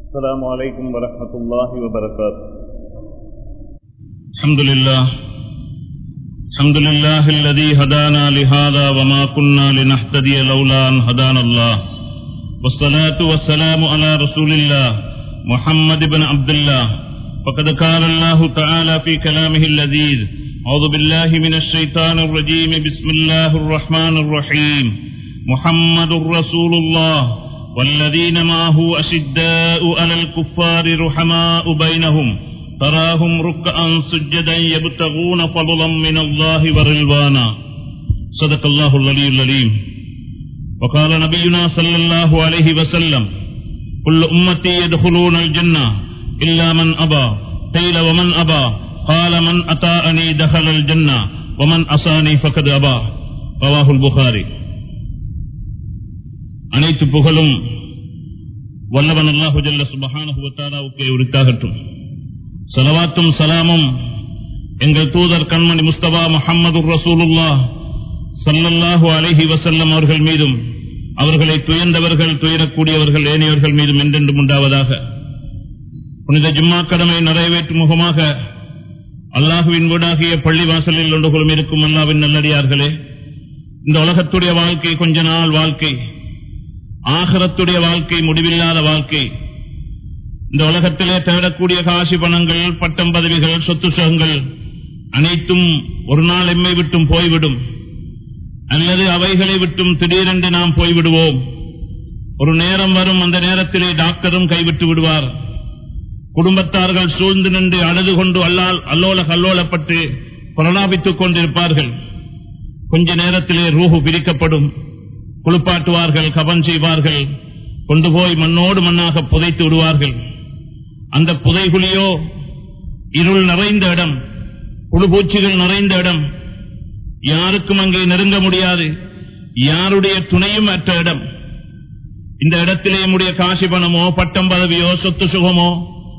السلام عليكم ورحمة الله وبركاته الحمد لله الحمد لله الذي هدانا لهذا وما كنا لنهتدي لولا أن هدانا الله والصلاة والسلام على رسول الله محمد بن عبد الله فقد قال الله تعالى في كلامه اللذيذ أعوذ بالله من الشيطان الرجيم بسم الله الرحمن الرحيم محمد رسول الله والذين معه أشداء على الكفار رحماء بينهم تراهم ركعا سجدا يبتغون فضلا من الله ورلوانا صدق الله العلي العليم وقال نبينا صلى الله عليه وسلم كل أمتي يدخلون الجنة إلا من أبى قيل ومن أبى قال من أطاعني دخل الجنة ومن أصاني فقد أبى رواه البخاري அனைத்து புகழும் வல்லவன் அல்லாஹு ஜல்ல சுபஹானஹுவத்தாலாவுக்கே உரித்தாகட்டும் சலவாத்தும் சலாமும் எங்கள் தூதர் கண்மணி முஸ்தபா முஹம்மது ரசூலுல்லா சல்லல்லாஹு அலைஹி வசல்லம் அவர்கள் மீதும் அவர்களை துயர்ந்தவர்கள் துயரக்கூடியவர்கள் ஏனையவர்கள் மீதும் என்றென்றும் உண்டாவதாக புனித ஜும்மா கடமை நிறைவேற்றும் முகமாக அல்லாஹுவின் வீடாகிய பள்ளி வாசலில் ஒன்றுகளும் இருக்கும் அல்லாவின் நல்லடியார்களே இந்த உலகத்துடைய வாழ்க்கை கொஞ்ச நாள் வாழ்க்கை ஆகரத்துடைய வாழ்க்கை முடிவில்லாத வாழ்க்கை இந்த உலகத்திலே தேடக்கூடிய காசி பணங்கள் பட்டம் பதவிகள் சொத்து சுகங்கள் அனைத்தும் ஒரு நாள் எம்மை விட்டும் போய்விடும் அல்லது அவைகளை விட்டும் திடீரென்று நாம் போய்விடுவோம் ஒரு நேரம் வரும் அந்த நேரத்திலே டாக்டரும் கைவிட்டு விடுவார் குடும்பத்தார்கள் சூழ்ந்து நின்று அழுது கொண்டு அல்லால் அல்லோல கல்லோலப்பட்டு பிரலாபித்துக் கொண்டிருப்பார்கள் கொஞ்ச நேரத்திலே ரூஹு பிரிக்கப்படும் குளிப்பாட்டுவார்கள் கபன் செய்வார்கள் கொண்டு போய் மண்ணோடு மண்ணாக புதைத்து விடுவார்கள் அந்த புதைகுழியோ இருள் நிறைந்த இடம் புழுபூச்சிகள் நிறைந்த இடம் யாருக்கும் அங்கே நெருங்க முடியாது யாருடைய துணையும் அற்ற இடம் இந்த இடத்திலே நம்முடைய காசி பணமோ பட்டம் பதவியோ சொத்து சுகமோ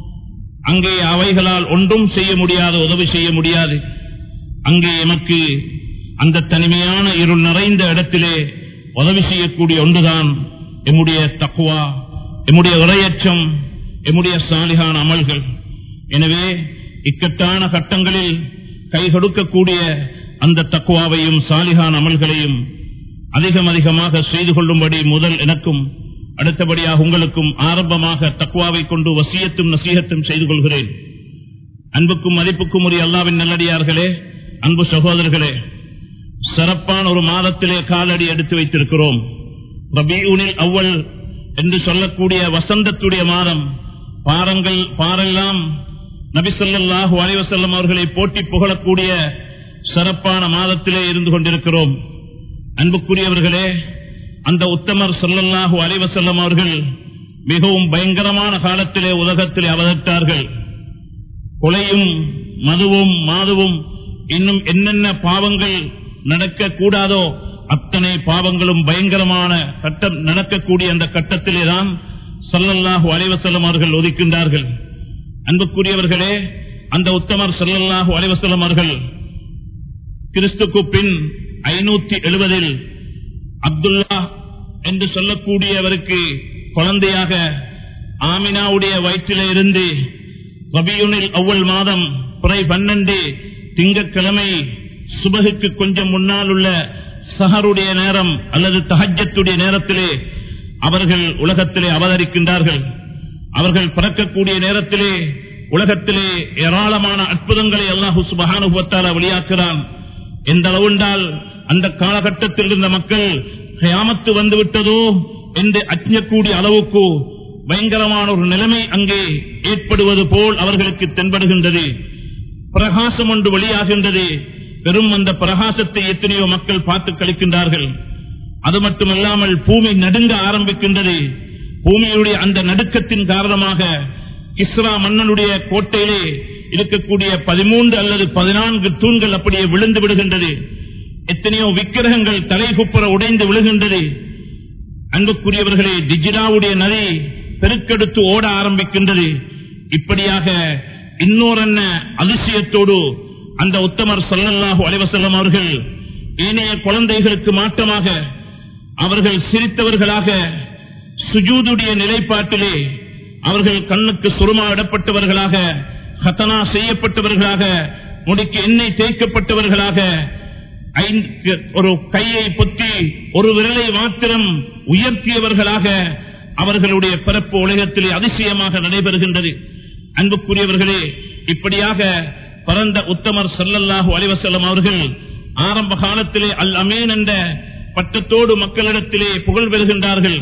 அங்கே அவைகளால் ஒன்றும் செய்ய முடியாது உதவி செய்ய முடியாது அங்கே எமக்கு அந்த தனிமையான இருள் நிறைந்த இடத்திலே உதவி செய்யக்கூடிய ஒன்றுதான் எம்முடைய தக்குவா எம்முடைய உரையச்சம் எம்முடைய சாலிகான அமல்கள் எனவே இக்கட்டான கட்டங்களில் கை கொடுக்கக்கூடிய அந்த தக்குவாவையும் சாலிகான அமல்களையும் அதிகம் அதிகமாக செய்து கொள்ளும்படி முதல் எனக்கும் அடுத்தபடியாக உங்களுக்கும் ஆரம்பமாக தக்குவாவை கொண்டு வசியத்தும் நசீகத்தும் செய்து கொள்கிறேன் அன்புக்கும் மதிப்புக்கும் உரிய அல்லாவின் நல்லடியார்களே அன்பு சகோதரர்களே சிறப்பான ஒரு மாதத்திலே காலடி எடுத்து வைத்திருக்கிறோம் ரபியூனில் அவ்வள் என்று சொல்லக்கூடிய வசந்தத்துடைய மாதம் பாரங்கள் பாரெல்லாம் நபிசல்லாஹு அலைவசல்லம் அவர்களை போட்டி புகழக்கூடிய சிறப்பான மாதத்திலே இருந்து கொண்டிருக்கிறோம் அன்புக்குரியவர்களே அந்த உத்தமர் சொல்லல்லாஹு அலைவசல்லம் அவர்கள் மிகவும் பயங்கரமான காலத்திலே உலகத்திலே அவதரித்தார்கள் கொலையும் மதுவும் மாதுவும் இன்னும் என்னென்ன பாவங்கள் நடக்கக்கூடாதோ அத்தனை பாவங்களும் பயங்கரமான கட்டம் நடக்கக்கூடிய அந்த கட்டத்திலே தான் சல்லல்லாஹு அலைவசல்லம் அவர்கள் ஒதுக்கின்றார்கள் அன்புக்குரியவர்களே அந்த உத்தமர் சல்லல்லாஹு அலைவசல்லம் அவர்கள் கிறிஸ்துக்கு பின் ஐநூத்தி எழுபதில் அப்துல்லா என்று சொல்லக்கூடியவருக்கு குழந்தையாக ஆமினாவுடைய வயிற்றிலே இருந்து ரபியுனில் அவ்வள் மாதம் பிறை பன்னெண்டு திங்கக்கிழமை சுபகுக்கு கொஞ்சம் முன்னால் உள்ள சஹருடைய நேரம் அல்லது தஹஜத்துடைய நேரத்திலே அவர்கள் உலகத்திலே அவதரிக்கின்றார்கள் அவர்கள் பிறக்கக்கூடிய நேரத்திலே உலகத்திலே ஏராளமான அற்புதங்களை அல்லாஹு சுபகானுபவத்தால் வெளியாக்குறான் எந்த அளவுண்டால் அந்த காலகட்டத்தில் இருந்த மக்கள் கயாமத்து வந்துவிட்டதோ என்று அச்சக்கூடிய அளவுக்கு பயங்கரமான ஒரு நிலைமை அங்கே ஏற்படுவது போல் அவர்களுக்கு தென்படுகின்றது பிரகாசம் ஒன்று வெளியாகின்றது பெரும் அந்த பிரகாசத்தை எத்தனையோ மக்கள் பார்த்து கழிக்கின்றார்கள் அது மட்டுமல்லாமல் பூமி நடுங்க ஆரம்பிக்கின்றது பூமியுடைய அந்த நடுக்கத்தின் காரணமாக இஸ்ரா மன்னனுடைய கோட்டையிலே இருக்கக்கூடிய பதிமூன்று அல்லது பதினான்கு தூண்கள் அப்படியே விழுந்து விடுகின்றது எத்தனையோ விக்கிரகங்கள் தலைகுப்புற உடைந்து விழுகின்றது அன்புக்குரியவர்களே டிஜிராவுடைய நதி பெருக்கெடுத்து ஓட ஆரம்பிக்கின்றது இப்படியாக இன்னொரு அதிசயத்தோடு அந்த உத்தமர் சொல்லல்லாஹு அலைவசல்லம் அவர்கள் ஏனைய குழந்தைகளுக்கு மாற்றமாக அவர்கள் சிரித்தவர்களாக சுஜூதுடைய நிலைப்பாட்டிலே அவர்கள் கண்ணுக்கு சுருமாவிடப்பட்டவர்களாக ஹத்தனா செய்யப்பட்டவர்களாக முடிக்கு எண்ணெய் தேய்க்கப்பட்டவர்களாக ஐந்து ஒரு கையை பொத்தி ஒரு விரலை மாத்திரம் உயர்த்தியவர்களாக அவர்களுடைய பிறப்பு உலகத்திலே அதிசயமாக நடைபெறுகின்றது அன்புக்குரியவர்களே இப்படியாக பரந்த உத்தமர் சல்லல்லாஹு அலிவசல்லம் அவர்கள் ஆரம்ப காலத்திலே அல் அமீன் என்ற பட்டத்தோடு மக்களிடத்திலே புகழ் பெறுகின்றார்கள்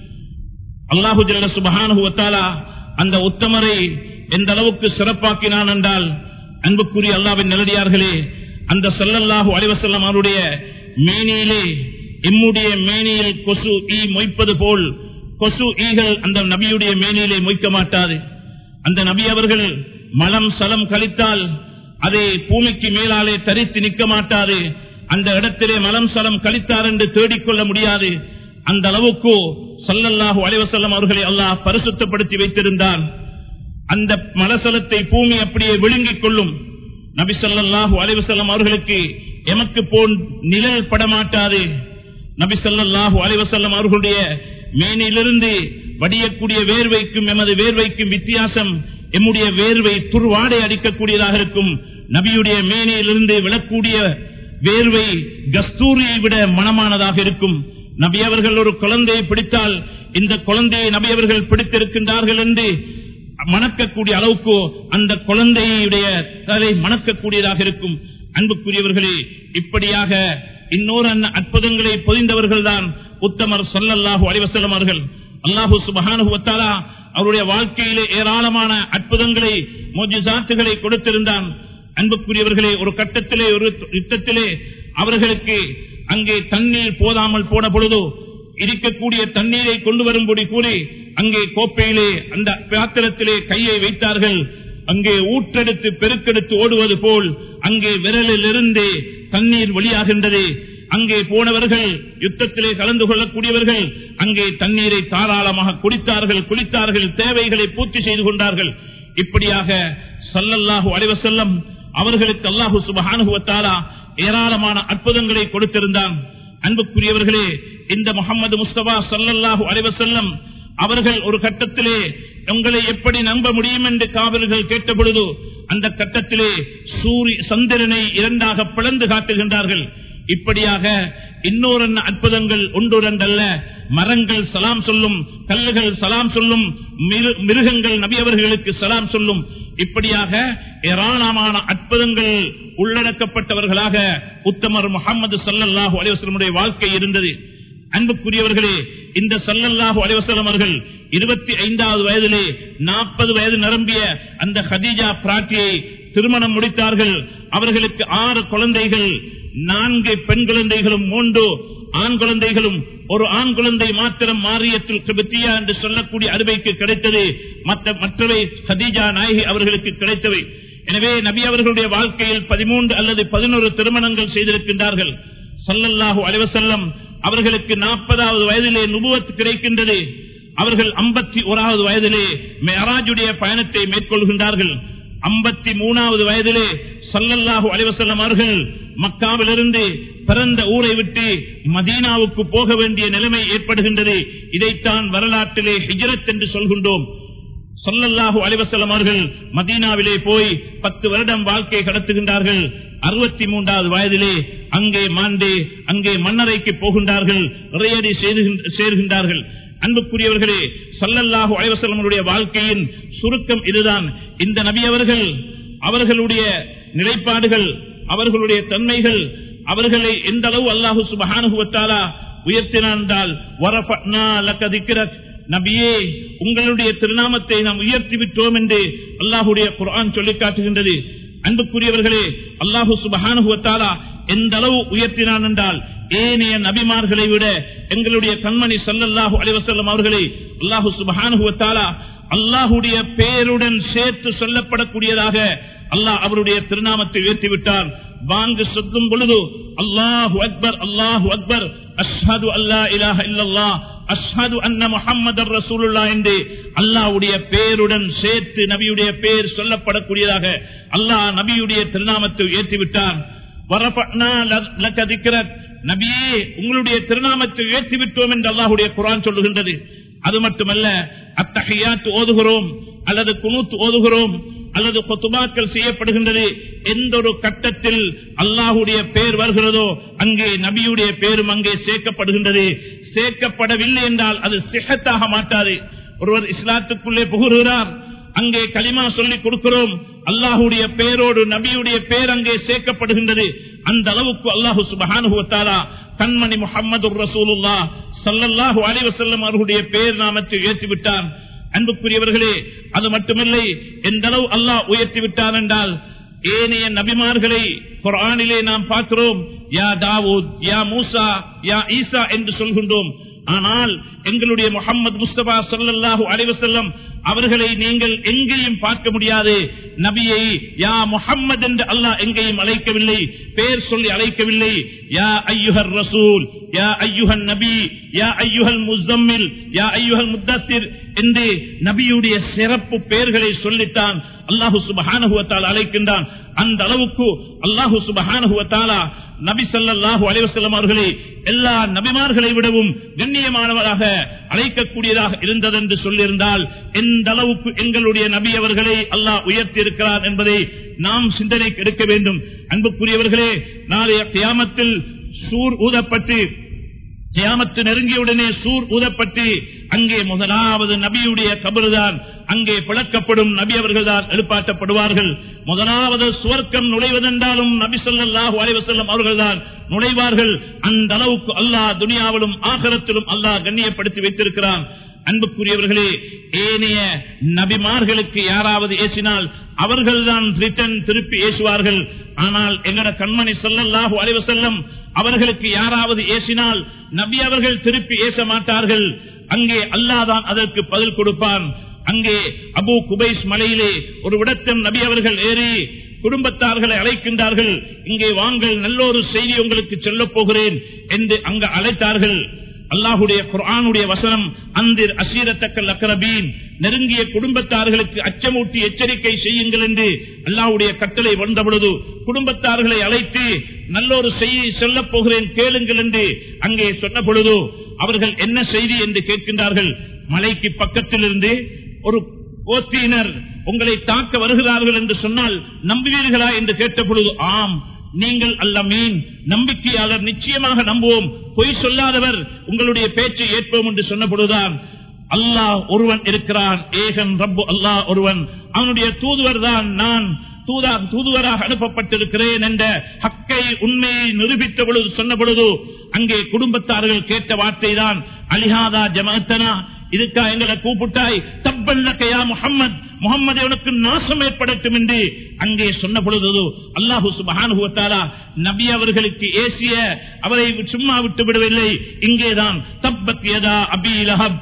அல்லாஹு ஜல்ல சுபஹானஹு வத்தாலா அந்த உத்தமரை எந்த அளவுக்கு சிறப்பாக்கினான் என்றால் அன்புக்குரிய அல்லாவின் நிலடியார்களே அந்த சல்லல்லாஹு அலிவசல்லம் அவருடைய மேனியிலே எம்முடைய மேனியில் கொசு ஈ மொய்ப்பது போல் கொசு ஈகள் அந்த நபியுடைய மேனியிலே மொய்க்க மாட்டாது அந்த நபி அவர்கள் மலம் சலம் கழித்தால் அதை பூமிக்கு மேலாலே தரித்து நிற்க மாட்டாது அந்த இடத்திலே மலம் சலம் கழித்தார் என்று தேடிக்கொள்ள முடியாது அந்த அளவுக்கு சல்லல்லாஹு அலைவசல்லம் அவர்களை அல்லாஹ் பரிசுத்தப்படுத்தி வைத்திருந்தான் அந்த மலசலத்தை பூமி அப்படியே விழுங்கிக் கொள்ளும் நபி ஸல்லல்லாஹு அலைஹி வஸல்லம் அவர்களுக்கு எமக்கு போன் நிழல் படமாட்டாது நபி ஸல்லல்லாஹு அலைஹி வஸல்லம் அவர்களுடைய மேனிலிருந்து வடியக்கூடிய வேர்வைக்கும் எமது வேர்வைக்கும் வித்தியாசம் எம்முடைய வேர்வை துர்வாடை அடிக்கக்கூடியதாக இருக்கும் நபியுடைய மேனியிலிருந்து விழக்கூடிய வேர்வை கஸ்தூரியை விட மனமானதாக இருக்கும் நபி அவர்கள் ஒரு குழந்தையை பிடித்தால் இந்த குழந்தையை நபி அவர்கள் பிடித்திருக்கின்றார்கள் என்று மணக்கக்கூடிய அளவுக்கு அந்த குழந்தையுடைய தலை மணக்கக்கூடியதாக இருக்கும் அன்புக்குரியவர்களே இப்படியாக இன்னொரு அன்ன அற்புதங்களை பொதிந்தவர்கள் தான் உத்தமர் சொல்லல்லாஹு அலிவசலம் அவர்கள் அல்லாஹு சுபஹானுவத்தாலா அவருடைய வாழ்க்கையிலே ஏராளமான அற்புதங்களை மோஜிசாத்துகளை கொடுத்திருந்தான் அன்புக்குரியவர்களே ஒரு கட்டத்திலே ஒரு யுத்தத்திலே அவர்களுக்கு அங்கே தண்ணீர் போதாமல் போன பொழுது இருக்கக்கூடிய தண்ணீரை கொண்டு வரும்படி கூறி அங்கே கோப்பையிலே அந்த பாத்திரத்திலே கையை வைத்தார்கள் அங்கே ஊற்றெடுத்து பெருக்கெடுத்து ஓடுவது போல் அங்கே விரலில் இருந்து தண்ணீர் வெளியாகின்றது அங்கே போனவர்கள் யுத்தத்திலே கலந்து கொள்ளக்கூடியவர்கள் அங்கே தண்ணீரை தாராளமாக குடித்தார்கள் குளித்தார்கள் தேவைகளை பூர்த்தி செய்து கொண்டார்கள் இப்படியாக சல்லல்லாஹு அலைவசல்லம் அவர்களுக்கு அல்லாஹு சுபஹானுவத்தாலா ஏராளமான அற்புதங்களை கொடுத்திருந்தான் அன்புக்குரியவர்களே இந்த முகமது முஸ்தபா சல்லல்லாஹு அலைவசல்லம் அவர்கள் ஒரு கட்டத்திலே உங்களை எப்படி நம்ப முடியும் என்று காவலர்கள் கேட்டபொழுது அந்த கட்டத்திலே சூரிய சந்திரனை இரண்டாக பிளந்து காட்டுகின்றார்கள் இப்படியாக இன்னொரு அற்புதங்கள் ஒன்றுரண்டல்ல மரங்கள் சலாம் சொல்லும் கல்லுகள் சலாம் சொல்லும் மிருகங்கள் நபியவர்களுக்கு சலாம் சொல்லும் இப்படியாக ஏராளமான அற்புதங்கள் உள்ளடக்கப்பட்டவர்களாக உத்தமர் முகமது சல்லல்லாஹு அலிவசலமுடைய வாழ்க்கை இருந்தது அன்புக்குரியவர்களே இந்த சல்லல்லாஹு அலிவசலம் அவர்கள் இருபத்தி ஐந்தாவது வயதிலே நாற்பது வயது நிரம்பிய அந்த ஹதீஜா பிராட்டியை திருமணம் முடித்தார்கள் அவர்களுக்கு ஆறு குழந்தைகள் நான்கு பெண் குழந்தைகளும் மூன்று ஆண் குழந்தைகளும் ஒரு ஆண் குழந்தை மாத்திரம் மாரியத்தில் கிபத்தியா என்று சொல்லக்கூடிய அருமைக்கு கிடைத்தது மற்றவை ஹதீஜா நாயகி அவர்களுக்கு கிடைத்தவை எனவே நபி அவர்களுடைய வாழ்க்கையில் பதிமூன்று அல்லது பதினோரு திருமணங்கள் செய்திருக்கின்றார்கள் சல்லல்லாஹு அலைவசல்லம் அவர்களுக்கு நாற்பதாவது வயதிலே நுபுவத்து கிடைக்கின்றது அவர்கள் ஐம்பத்தி ஓராவது வயதிலே மேராஜுடைய பயணத்தை மேற்கொள்கின்றார்கள் ஐம்பத்தி மூணாவது வயதிலே சல்லல்லாஹு அலைவசல்லம் அவர்கள் மக்காவிலிருந்து பிறந்த ஊரை விட்டு மதீனாவுக்கு போக வேண்டிய நிலைமை ஏற்படுகின்றது இதைத்தான் வரலாற்றிலே ஹிஜரத் என்று சொல்கின்றோம் சொல்லல்லாஹு அலிவசல்லம் அவர்கள் மதீனாவிலே போய் பத்து வருடம் வாழ்க்கை கடத்துகின்றார்கள் அறுபத்தி மூன்றாவது வயதிலே அங்கே மாண்டு அங்கே மன்னரைக்கு போகின்றார்கள் நிறையடி சேர்கின்றார்கள் அன்புக்குரியவர்களே சல்லல்லாஹு அலைவசல்லமுடைய வாழ்க்கையின் சுருக்கம் இதுதான் இந்த நபி அவர்கள் அவர்களுடைய நிலைப்பாடுகள் அவர்களுடைய தன்மைகள் அவர்களை எந்த அளவு அல்லாஹு சுபஹானுவத்தாலா உயர்த்தினான் என்றால் நபியே உங்களுடைய திருநாமத்தை நாம் உயர்த்தி விட்டோம் என்று அல்லாஹுடைய குரான் சொல்லி காட்டுகின்றது அன்புக்குரியவர்களே அல்லாஹு சுபஹானுவத்தாலா எந்த அளவு உயர்த்தினான் என்றால் ஏனைய நபிமார்களை விட எங்களுடைய கண்மணி சல்லல்லாஹு அலிவசல்லம் அவர்களை அல்லாஹு சுபஹானுவத்தாலா அல்லாஹுடைய பேருடன் சேர்த்து சொல்லப்படக்கூடியதாக அல்லாஹ் அவருடைய திருநாமத்தை உயர்த்தி விட்டார் வாங்கு சொல்லும் பொழுது அல்லாஹு அக்பர் அல்லாஹு அக்பர் அஷ்ஹது அல்லா இலாஹ இல்லல்லா அஷ்ஹது அன்ன முஹம்மது ரசூலுல்லா என்று அல்லாஹ்வுடைய பேருடன் சேர்த்து நபியுடைய பேர் சொல்லப்படக்கூடியதாக அல்லாஹ் நபியுடைய திருநாமத்தை உயர்த்தி விட்டார் நபியே உங்களுடைய திருநாமத்தை உயர்த்தி விட்டோம் என்று அல்லாஹுடைய குரான் சொல்லுகின்றது அது மட்டுமல்ல அத்தகையாத்து ஓதுகிறோம் அல்லது குனூத்து ஓதுகிறோம் அல்லது கொத்துபாக்கள் செய்யப்படுகின்றது எந்த ஒரு கட்டத்தில் அல்லாஹுடைய பேர் வருகிறதோ அங்கே நபியுடைய பேரும் அங்கே சேர்க்கப்படுகின்றது சேர்க்கப்படவில்லை என்றால் அது சிகத்தாக மாட்டாது ஒருவர் இஸ்லாத்துக்குள்ளே புகுகிறார் அங்கே களிமா சொல்லிக் கொடுக்கிறோம் அல்லாஹுடைய பேரோடு நபியுடைய பேர் அங்கே சேர்க்கப்படுகின்றது அந்த அளவுக்கு அல்லாஹு சுபஹானுவத்தாலா கண்மணி முகமது ரசூலுல்லா சல்லல்லாஹு அலைவசல்லம் அவர்களுடைய பேர் நாமத்தை உயர்த்திவிட்டான் அன்புக்குரியவர்களே அது மட்டுமில்லை எந்த அளவு அல்லாஹ் உயர்த்தி விட்டான் என்றால் ஏனைய நபிமார்களை குரானிலே நாம் பார்க்கிறோம் யா தாவூத் யா மூசா யா ஈசா என்று சொல்கின்றோம் ஆனால் எங்களுடைய முகமது முஸ்தபா சொல்லல்லாஹு அலைவசல்லம் அவர்களை நீங்கள் எங்கேயும் பார்க்க முடியாது நபியை யா முஹம்மது என்று அல்லாஹ் எங்கேயும் அழைக்கவில்லை பேர் சொல்லி அழைக்கவில்லை யா ஐயுஹர் ரசூல் யா ஐயுஹன் நபி யா ஐயுஹல் முஸ்தம்மில் யா ஐயுஹல் முத்தத்திர் என்று நபியுடைய சிறப்பு பெயர்களை சொல்லித்தான் அல்லாஹு சுபஹானுவத்தால் அழைக்கின்றான் அந்த அளவுக்கு அல்லாஹு சுபஹானுவத்தாலா நபி சல்லாஹூ அலைவசல்லம் அவர்களை எல்லா நபிமார்களை விடவும் கண்ணியமானவராக அழைக்கக்கூடியதாக இருந்தது என்று சொல்லியிருந்தால் எந்த அளவுக்கு எங்களுடைய நபி அவர்களை அல்லாஹ் உயர்த்தி இருக்கிறார் என்பதை நாம் சிந்தனைக்கு எடுக்க வேண்டும் அன்புக்குரியவர்களே நாளைய கியாமத்தில் சூர் ஊதப்பட்டு கியாமத்து நெருங்கியவுடனே சூர் ஊதப்பட்டு அங்கே முதலாவது நபியுடைய கபருதான் அங்கே பிளக்கப்படும் நபி அவர்கள் தான் எழுப்பாட்டப்படுவார்கள் முதலாவது சுவர்க்கம் நுழைவதென்றாலும் நபி சொல்லாஹு அலைவசல்லம் அவர்கள்தான் நுழைவார்கள் அந்த அளவுக்கு அல்லாஹ் துனியாவிலும் ஆகரத்திலும் அல்லாஹ் கண்ணியப்படுத்தி வைத்திருக்கிறான் அன்புக்குரியவர்களே ஏனைய நபிமார்களுக்கு யாராவது ஏசினால் அவர்கள்தான் ரிட்டன் திருப்பி ஏசுவார்கள் ஆனால் எங்கட கண்மணி சொல்லல்லாஹு அலைவசல்லம் அவர்களுக்கு யாராவது ஏசினால் நபி அவர்கள் திருப்பி ஏச மாட்டார்கள் அங்கே அல்லாதான் அதற்கு பதில் கொடுப்பான் அங்கே அபு குபைஸ் மலையிலே ஒரு விடத்தம் நபி அவர்கள் ஏறி குடும்பத்தார்களை அழைக்கின்றார்கள் இங்கே வாங்கள் நல்லொரு செய்தி உங்களுக்கு சொல்லப் போகிறேன் என்று அங்கு அழைத்தார்கள் அல்லாஹுடைய குரானுடைய வசனம் அந்திர் அசீரத்தக்கல் அக்கரபீன் நெருங்கிய குடும்பத்தார்களுக்கு அச்சமூட்டி எச்சரிக்கை செய்யுங்கள் என்று அல்லாஹுடைய கட்டளை வந்த பொழுது குடும்பத்தார்களை அழைத்து நல்லொரு செய்தியை சொல்லப் போகிறேன் கேளுங்கள் என்று அங்கே சொன்ன பொழுது அவர்கள் என்ன செய்தி என்று கேட்கின்றார்கள் மலைக்கு பக்கத்தில் இருந்து ஒரு ஓத்தியினர் உங்களை தாக்க வருகிறார்கள் என்று சொன்னால் நம்புவீர்களா என்று கேட்ட பொழுது ஆம் நீங்கள் அல்ல மீன் நம்பிக்கையாளர் நிச்சயமாக நம்புவோம் பொய் சொல்லாதவர் உங்களுடைய பேச்சை ஏற்போம் என்று சொன்ன பொழுதுதான் அல்லாஹ் ஒருவன் இருக்கிறான் ஏகன் ரப்பு அல்லாஹ் ஒருவன் அவனுடைய தூதுவர் தான் நான் தூதா தூதுவராக அனுப்பப்பட்டிருக்கிறேன் என்ற ஹக்கை உண்மையை நிரூபித்த பொழுது சொன்ன பொழுது அங்கே குடும்பத்தார்கள் கேட்ட வார்த்தை தான் அலிஹாதா ஜமத்தனா இதுக்கா எங்களை கூப்பிட்டாய் தப்பல்லக்கையா முகம்மது முகம்மது உனக்கு நாசம் ஏற்படட்டும் என்று அங்கே சொன்ன பொழுது அல்லாஹு சுபானுவத்தாரா நபி அவர்களுக்கு ஏசிய அவரை சும்மா விட்டு விடவில்லை இங்கேதான் தப்பத் யதா அபி லஹப்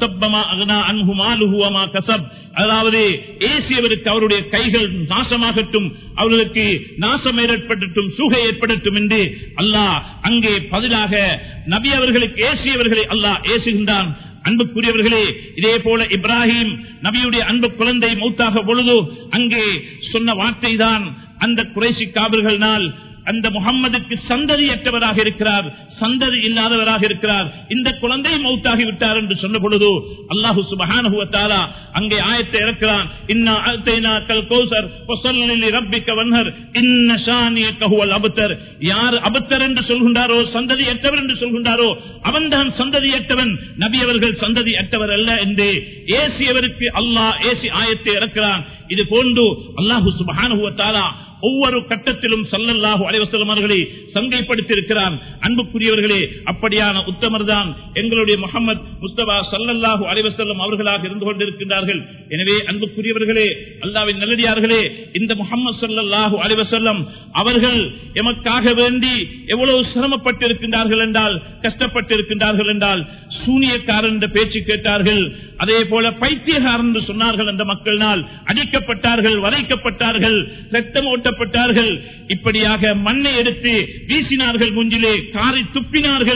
அதாவது ஏசியவருக்கு அவருடைய கைகள் நாசமாகட்டும் அவர்களுக்கு நாசம் ஏற்படட்டும் சூகை ஏற்படட்டும் என்று அல்லாஹ் அங்கே பதிலாக நபி அவர்களுக்கு ஏசியவர்களை அல்லாஹ் ஏசுகின்றான் அன்புக்குரியவர்களே இதே போல இப்ராஹிம் நபியுடைய அன்பு குழந்தை மௌத்தாக பொழுது அங்கே சொன்ன வார்த்தை தான் அந்த குறைசி காவல்கள்னால் அந்த முகம்மதுக்கு சந்ததியற்றவராக இருக்கிறார் சந்ததி இல்லாதவராக இருக்கிறார் இந்த குழந்தை மௌத்தாகி விட்டார் என்று சொன்ன பொழுது அல்லாஹு சுபஹானுவத்தாலா அங்கே ஆயத்தை இறக்கிறான் இன்னா அத்தைனா கல் கௌசர் ரப்பிக்க வன்னர் இன்ன ஷானிய கஹுவல் அபுத்தர் யார் அபுத்தர் என்று சொல்கின்றாரோ சந்ததியற்றவர் என்று சொல்கின்றாரோ அவன்தான் சந்ததியற்றவன் நபி அவர்கள் சந்ததியற்றவர் அல்ல என்று ஏசியவருக்கு அல்லாஹ் ஏசி ஆயத்தை இறக்கிறான் இது போன்று அல்லாஹு சுபஹானுவத்தாலா ஒவ்வொரு கட்டத்திலும் சல்லல்லாஹு அலைவசல்லம் அவர்களை சங்கைப்படுத்தி இருக்கிறான் அன்புக்குரியவர்களே அப்படியான உத்தமர் தான் எங்களுடைய முகமது முஸ்தபா சல்லல்லாஹு அலைவசல்லம் அவர்களாக இருந்து கொண்டிருக்கின்றார்கள் எனவே அன்புக்குரியவர்களே அல்லாவின் நல்லடியார்களே இந்த முகமது சல்லல்லாஹு அலைவசல்லம் அவர்கள் எமக்காக வேண்டி எவ்வளவு சிரமப்பட்டிருக்கின்றார்கள் என்றால் கஷ்டப்பட்டிருக்கின்றார்கள் என்றால் சூனியக்காரன் என்ற பேச்சு கேட்டார்கள் அதே போல பைத்தியகாரன் என்று சொன்னார்கள் என்ற மக்களினால் அடிக்கப்பட்டார்கள் வரைக்கப்பட்டார்கள் ரத்தம் ஓட்டப்பட்டார்கள் இப்படியாக மண்ணை எடுத்து வீசினார்கள் முஞ்சிலே காரை துப்பினார்கள்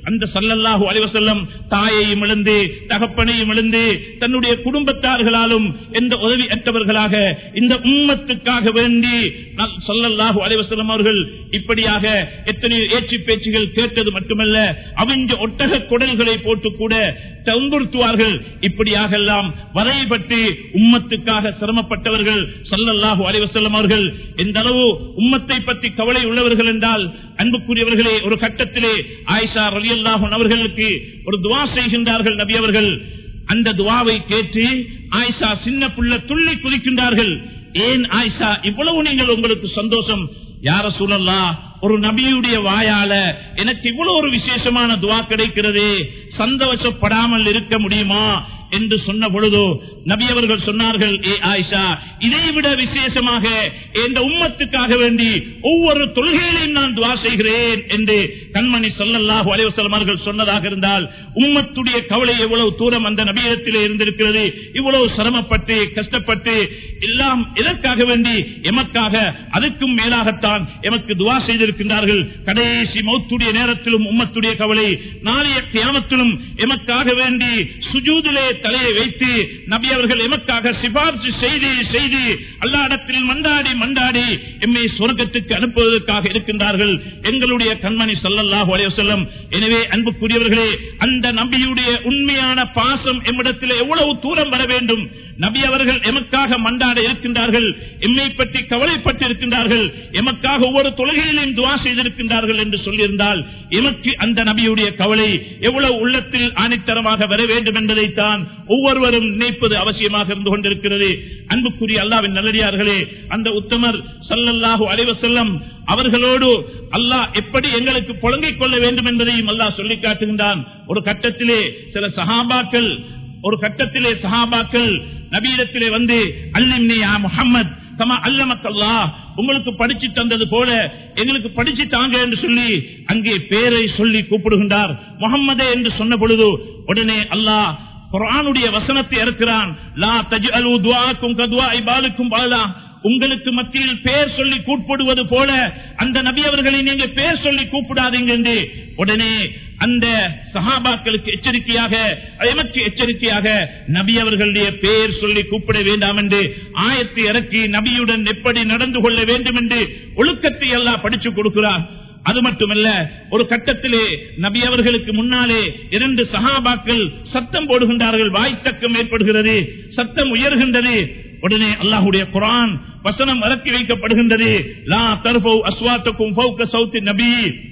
அந்த சல்லல்லாஹு அலைவசல்லம் தாயையும் இழந்து தகப்பனையும் இழந்து தன்னுடைய குடும்பத்தார்களாலும் எந்த உதவி அற்றவர்களாக இந்த உம்மத்துக்காக வேண்டி சல்லல்லாஹு அலைவசல்லம் அவர்கள் இப்படியாக எத்தனையோ ஏற்றி பேச்சுகள் கேட்டது மட்டுமல்ல அவிஞ்ச ஒட்டக குடல்களை போட்டு கூட துன்புறுத்துவார்கள் இப்படியாக எல்லாம் வரைபட்டு உம்மத்துக்காக சிரமப்பட்டவர்கள் சல்லல்லாஹு அலைவசல்லம் அவர்கள் எந்த அளவு உம்மத்தை பற்றி கவலை உள்ளவர்கள் என்றால் அன்புக்குரியவர்களே ஒரு கட்டத்திலே ஆயிஷா ரலி அல்லாஹன் அவர்களுக்கு ஒரு துவா செய்கின்றார்கள் நபி அவர்கள் அந்த துவாவை கேட்டு ஆயிஷா சின்ன புள்ள துள்ளி குதிக்கின்றார்கள் ஏன் ஆயிஷா இவ்வளவு நீங்கள் உங்களுக்கு சந்தோஷம் யார சூழல்லா ஒரு நபியுடைய வாயால எனக்கு இவ்வளவு ஒரு விசேஷமான துவா கிடைக்கிறது சந்தோஷப்படாமல் இருக்க முடியுமா என்று சொன்ன பொழுதோ நபி அவர்கள் சொன்னார்கள் ஏ ஆயிஷா இதை விட விசேஷமாக இந்த உம்மத்துக்காக வேண்டி ஒவ்வொரு தொழுகையிலையும் நான் துவா செய்கிறேன் என்று கண்மணி சொல்லல்லாஹு அலைவசலம் அவர்கள் சொன்னதாக இருந்தால் உம்மத்துடைய கவலை எவ்வளவு தூரம் அந்த நபியிடத்திலே இருந்திருக்கிறது இவ்வளவு சிரமப்பட்டு கஷ்டப்பட்டு எல்லாம் எதற்காக வேண்டி எமக்காக அதுக்கும் மேலாகத்தான் எமக்கு துவா செய்திருக்கின்றார்கள் கடைசி மௌத்துடைய நேரத்திலும் உம்மத்துடைய கவலை நாளைய கியாமத்திலும் எமக்காக வேண்டி சுஜூதிலே தலையை வைத்து நபி அவர்கள் எமக்காக சிபார்சு செய்து செய்து அல்லாடத்தில் மண்டாடி மண்டாடி எம்மை சொர்க்கத்துக்கு அனுப்புவதற்காக இருக்கின்றார்கள் எங்களுடைய கண்மணி சல்லல்லாஹு அலைவசல்லம் எனவே அன்புக்குரியவர்களே அந்த நபியுடைய உண்மையான பாசம் எம்மிடத்தில் எவ்வளவு தூரம் வர வேண்டும் நபி அவர்கள் எமக்காக மண்டாட இருக்கின்றார்கள் எம்மை பற்றி கவலைப்பட்டு இருக்கின்றார்கள் எமக்காக ஒவ்வொரு தொழுகையிலும் துவா செய்திருக்கின்றார்கள் என்று சொல்லியிருந்தால் எமக்கு அந்த நபியுடைய கவலை எவ்வளவு உள்ளத்தில் ஆணித்தரமாக வர வேண்டும் என்பதைத்தான் ஒவ்வொருவரும் நினைப்பது அவசியமாக இருந்து கொண்டிருக்கிறது அன்புக்குரிய அல்லாவின் நல்லடியார்களே அந்த உத்தமர் சல்லல்லாஹு அலைவசல்லம் அவர்களோடு அல்லாஹ் எப்படி எங்களுக்கு புழங்கிக் கொள்ள வேண்டும் என்பதையும் அல்லாஹ் சொல்லி காட்டுகின்றான் ஒரு கட்டத்திலே சில சஹாபாக்கள் ஒரு கட்டத்திலே சஹாபாக்கள் நபீடத்திலே வந்து அல்லிம்னியா முகம்மது கமா அல்லமக்கல்லா உங்களுக்கு படிச்சு தந்தது போல எங்களுக்கு படிச்சு தாங்க என்று சொல்லி அங்கே பேரை சொல்லி கூப்பிடுகின்றார் முகம்மதே என்று சொன்ன பொழுது உடனே அல்லாஹ் குரானுடைய வசனத்தை இருக்கிறான் லா தஜ் அலு துவாக்கும் கதுவா இபாலுக்கும் பாலா உங்களுக்கு மத்தியில் பேர் சொல்லி கூப்பிடுவது போல அந்த நபி அவர்களை நீங்க பேர் சொல்லி கூப்பிடாதீங்க என்று உடனே அந்த சஹாபாக்களுக்கு எச்சரிக்கையாக எமக்கு எச்சரிக்கையாக நபி அவர்களுடைய பேர் சொல்லி கூப்பிட வேண்டாம் என்று ஆயத்தை இறக்கி நபியுடன் எப்படி நடந்து கொள்ள வேண்டும் என்று ஒழுக்கத்தை எல்லாம் படிச்சு கொடுக்கிறார் அது மட்டுமல்ல ஒரு கட்டத்திலே நபி அவர்களுக்கு முன்னாலே இரண்டு சஹாபாக்கள் சத்தம் போடுகின்றார்கள் வாய்த்தக்கம் ஏற்படுகிறது சத்தம் உயர்கின்றது உடனே அல்லாஹுடைய குரான் வசனம் இறக்கி வைக்கப்படுகின்றது லா தர்பௌ அஸ்வாத்தக்கும் ஃபௌக சௌத்தி நபி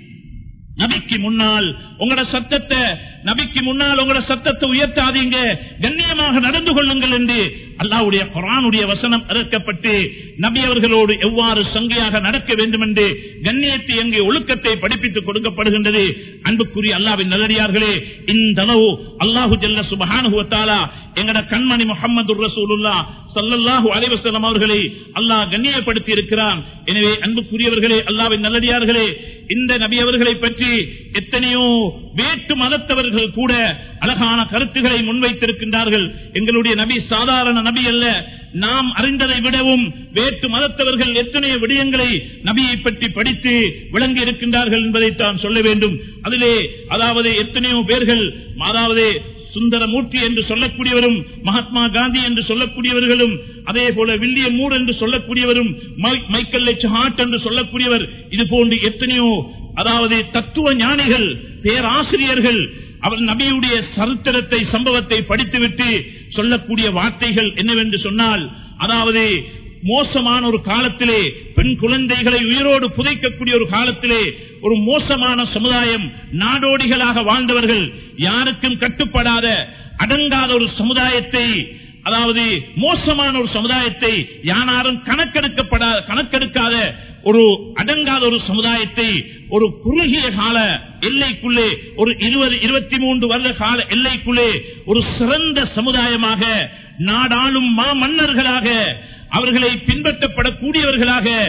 நபிக்கு முன்னால் உங்களோட சத்தத்தை நபிக்கு முன்னால் உங்களோட சத்தத்தை உயர்த்தாதீங்க கண்ணியமாக நடந்து கொள்ளுங்கள் என்று அல்லாவுடைய குரானுடைய வசனம் இறக்கப்பட்டு நபி அவர்களோடு எவ்வாறு சங்கையாக நடக்க வேண்டும் என்று கண்ணியத்தை எங்கே ஒழுக்கத்தை படிப்பித்துக் கொடுக்கப்படுகின்றது அன்புக்குரிய அல்லாவின் நல்லடியார்களே இந்த அளவு அல்லாஹு ஜல்ல சுபஹானுவத்தாலா எங்கட கண்மணி முகமது ரசூலுல்லா சல்லல்லாஹு அலைவசலம் அவர்களை அல்லாஹ் கண்ணியப்படுத்தி இருக்கிறான் எனவே அன்புக்குரியவர்களே அல்லாவின் நல்லடியார்களே இந்த நபி அவர்களை பற்றி எத்தனையோ வேட்டு மதத்தவர்கள் கூட அழகான கருத்துக்களை முன்வைத்திருக்கின்றார்கள் எங்களுடைய நபி சாதாரண நபி அல்ல நாம் அறிந்ததை விடவும் வேட்டு மதத்தவர்கள் எத்தனையோ விடயங்களை நபியை பற்றி படித்து விளங்கி இருக்கின்றார்கள் என்பதைத்தான் சொல்ல வேண்டும் அதிலே அதாவது எத்தனையோ பேர்கள் அதாவது சுந்தரமூர்த்தி என்று சொல்லக்கூடியவரும் மகாத்மா காந்தி என்று சொல்லக்கூடியவர்களும் அதே போல வில்லியம் மூர் என்று சொல்லக்கூடியவரும் மைக்கேல் எச் ஹார்ட் என்று சொல்லக்கூடியவர் இது போன்று எத்தனையோ அதாவது தத்துவ ஞானிகள் பேராசிரியர்கள் அவர் நபியுடைய சரித்திரத்தை சம்பவத்தை படித்துவிட்டு சொல்லக்கூடிய வார்த்தைகள் என்னவென்று சொன்னால் அதாவது மோசமான ஒரு காலத்திலே பெண் குழந்தைகளை உயிரோடு புதைக்கக்கூடிய ஒரு காலத்திலே ஒரு மோசமான சமுதாயம் நாடோடிகளாக வாழ்ந்தவர்கள் யாருக்கும் கட்டுப்படாத அடங்காத ஒரு சமுதாயத்தை அதாவது மோசமான ஒரு சமுதாயத்தை யானாரும் கணக்கெடுக்கப்படாத கணக்கெடுக்காத ஒரு அடங்காத ஒரு சமுதாயத்தை ஒரு குறுகிய கால எல்லைக்குள்ளே ஒரு இருபது இருபத்தி மூன்று வருட கால எல்லைக்குள்ளே ஒரு சிறந்த சமுதாயமாக நாடாளும் மா மன்னர்களாக அவர்களை பின்பற்றப்படக்கூடியவர்களாக